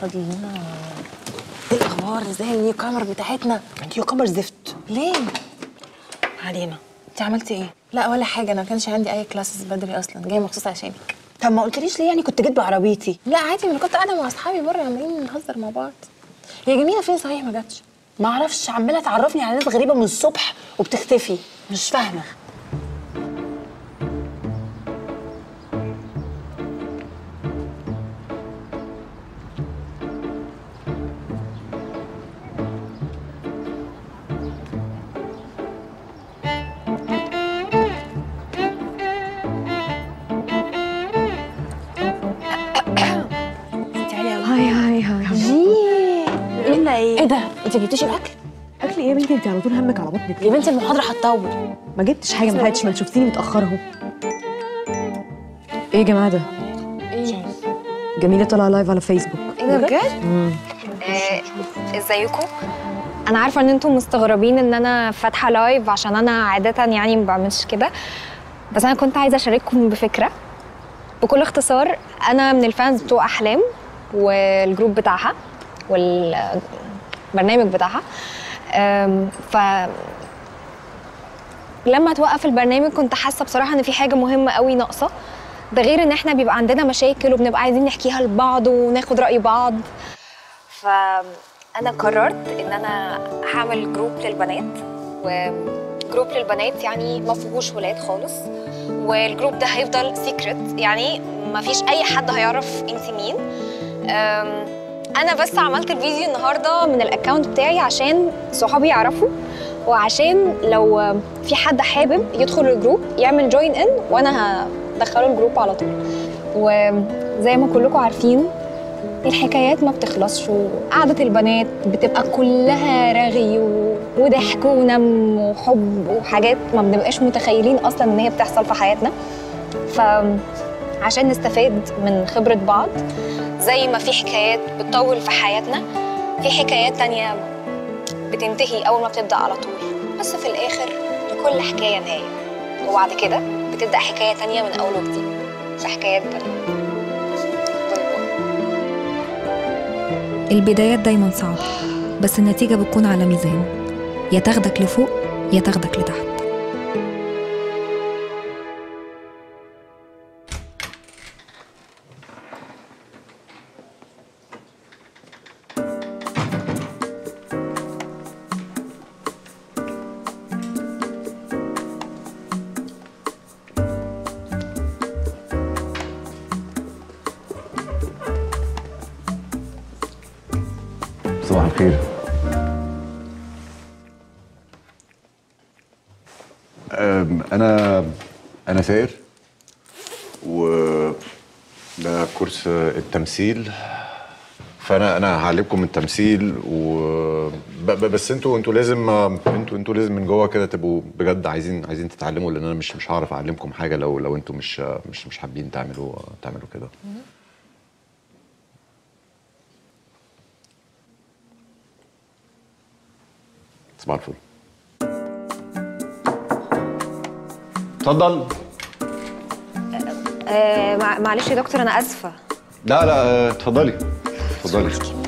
فاضلنا ايه الاخبار ازاي النيو كامر بتاعتنا انت يا قمر زفت ليه علينا انت عملتي ايه لا ولا حاجه انا ما كانش عندي اي كلاسز بدري اصلا جايه مخصوص عشانك طب ما قلتليش ليه يعني كنت جيت بعربيتي لا عادي ما انا كنت قاعده مع اصحابي بره عمالين نهزر مع بعض هي جميله فين صحيح ما جاتش ما اعرفش عماله تعرفني على ناس غريبه من الصبح وبتختفي مش فاهمه هاي هاي هاي الا ايه ايه ده انت جبتيش الاكل اكل ايه يا بنتي انت على طول همك على بطنك يا بنتي المحاضره هتطول ما جبتش حاجه ما لحقتش ما انت شفتيني متاخره اهو ايه يا جماعه ده ايه جميله طالعه لايف على فيسبوك ايه ده بجد ازيكم انا عارفه ان انتم مستغربين ان انا فاتحه لايف عشان انا عاده يعني ما بعملش كده بس انا كنت عايزه اشارككم بفكره بكل اختصار انا من الفانز بتوع احلام والجروب بتاعها والبرنامج بتاعها أم، ف لما توقف البرنامج كنت حاسه بصراحه ان في حاجه مهمه قوي ناقصه ده غير ان احنا بيبقى عندنا مشاكل وبنبقى عايزين نحكيها لبعض وناخد راي بعض فانا قررت ان انا هعمل جروب للبنات وجروب للبنات يعني ما فيهوش ولاد خالص والجروب ده هيفضل سيكريت يعني ما فيش اي حد هيعرف انت مين أم، انا بس عملت الفيديو النهارده من الاكونت بتاعي عشان صحابي يعرفوا وعشان لو في حد حابب يدخل الجروب يعمل جوين ان وانا هدخله الجروب على طول وزي ما كلكم عارفين الحكايات ما بتخلصش وقعدة البنات بتبقى كلها رغي و- وضحك ونم وحب وحاجات ما بنبقاش متخيلين اصلا ان هي بتحصل في حياتنا فعشان نستفاد من خبرة بعض زي ما في حكايات بتطول في حياتنا في حكايات تانية بتنتهي أول ما بتبدأ على طول بس في الآخر لكل حكاية نهاية وبعد كده بتبدأ حكاية تانية من أول وجديد في حكايات بنات باي باي البدايات دايما صعبة بس النتيجة بتكون على ميزان يا تاخدك لفوق يا تاخدك لتحت صباح الخير أم، انا انا سائر و ده كورس التمثيل فانا انا هعلمكم التمثيل و ب- ب- بس انتوا انتوا لازم انتوا انتوا لازم من جوه كده تبقوا بجد عايزين عايزين تتعلموا لان انا مش مش هعرف اعلمكم حاجه لو لو انتوا مش مش مش حابين تعملوا تعملوا كده صباح الفل اتفضل آه مع- معلش يا دكتور أنا آسفة لا لا اتفضلي اتفضلي